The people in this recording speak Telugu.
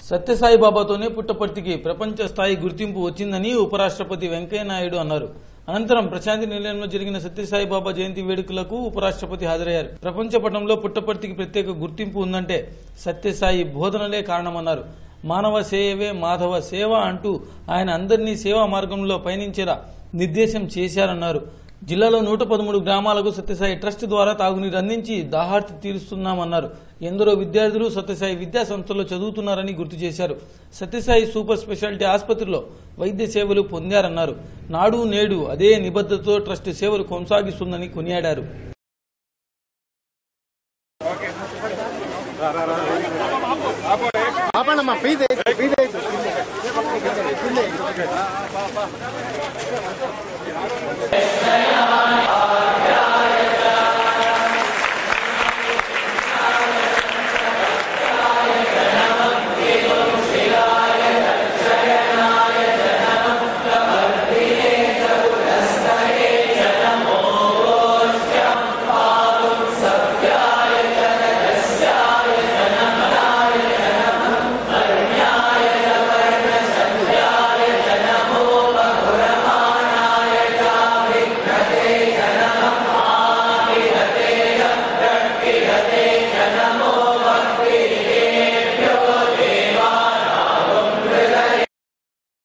సత్యసాయి బాబాతోనే పుట్టపర్తికి ప్రపంచ స్థాయి గుర్తింపు వచ్చిందని ఉపరాష్ట్రపతి వెంకయ్యనాయుడు అన్నారు అనంతరం ప్రశాంతి నిలయంలో జరిగిన సత్యసాయి బాబా జయంతి వేడుకలకు ఉపరాష్ట్రపతి హాజరయ్యారు ప్రపంచ పటంలో పుట్టపర్తికి ప్రత్యేక గుర్తింపు ఉందంటే సత్యసాయి బోధనలే కారణమన్నారు మానవ సేవే మాధవ సేవ అంటూ ఆయన అందరినీ సేవా మార్గంలో పయనించేలా నిర్దేశం చేశారన్నారు జిల్లాలో నూట పదమూడు గ్రామాలకు సత్యసాయి ట్రస్ట్ ద్వారా తాగునీరు అందించి దాహార్తి తీరుస్తున్నామన్నారు ఎందరో విద్యార్థులు సత్యసాయి విద్యా సంస్థల్లో చదువుతున్నారని గుర్తు చేశారు సత్యసాయి సూపర్ స్పెషాలిటీ ఆసుపత్రిలో వైద్య సేవలు పొందారన్నారు నాడు నేడు అదే నిబద్ధతతో ట్రస్ట్ సేవలు కొనసాగిస్తుందని కొనియాడారు ఆపండమ్మా ఫీజు ఫీజు జయ